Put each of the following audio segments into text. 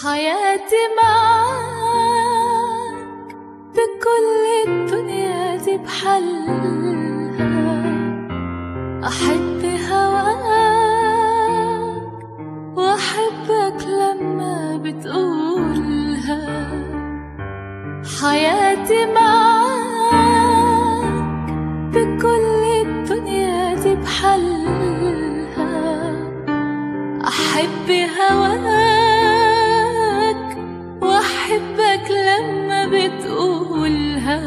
حياتي معاك بكل الدنيا دي بحلها أحب هواك وأحبك لما بتقولها حياتي معاك بكل الدنيا دي بحلها أحب هواك وأحبك لما بتقولها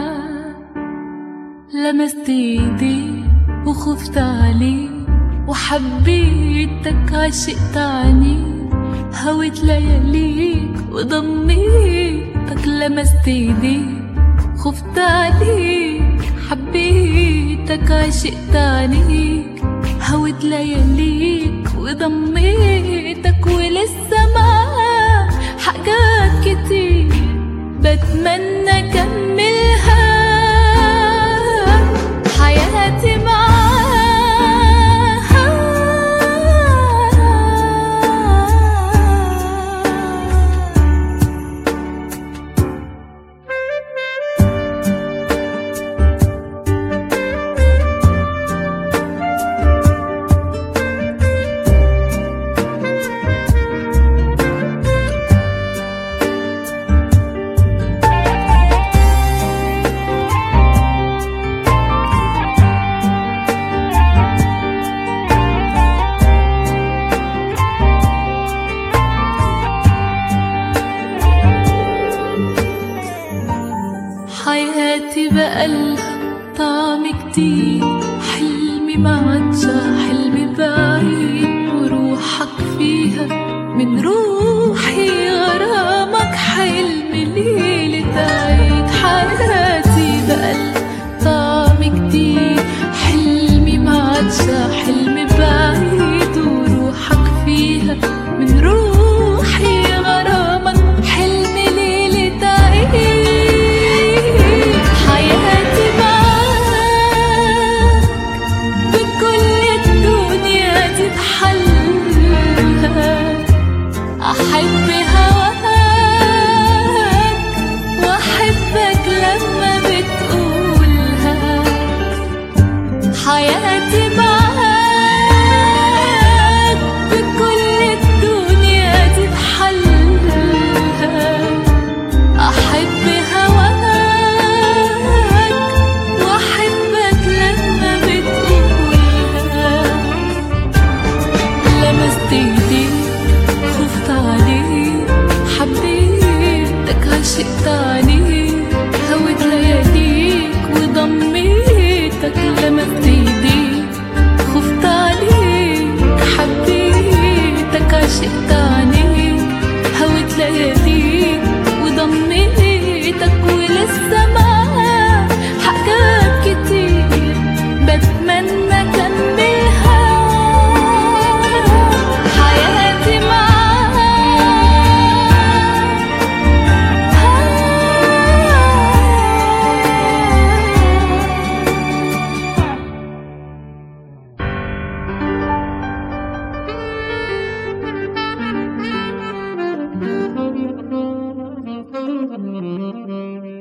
لمست ايدي وخفت عليك وحبيتك عشقت عنيك هويت لياليك وضميتك لمست ايديك خفت عليك حبيتك عشقت عنيك هوت لياليك وضميتك ولسه معاك حاجات كتير بتمنى اكملها حياتي معاك حياتي بقالها طعم جديد حلمي ما عادش حلمي بعيد وروحك فيها من روحي غرامك حلم ليلة عيد حياتي بقالها طعم جديد حلمي ما عادش حلمي بعيد وروحك فيها من روحي غرامك حلم ليلة عيد حياتي معاك بكل الدنيا دي بحلها أحب هواك وأحبك لما بتقولها حياتي معاك بكل الدنيا دي بحلها أحب هواك وأحبك لما بتقولها لمست ايديك خفت عليك حبيتك عشقت عليك هوت لياليك وضميتك لمست ايديك خفت عليك حبيتك عشقت عليك هوت لياليك وضميتك ولسه معاك حاجات كتير بتمنى اكملها حياتي معاك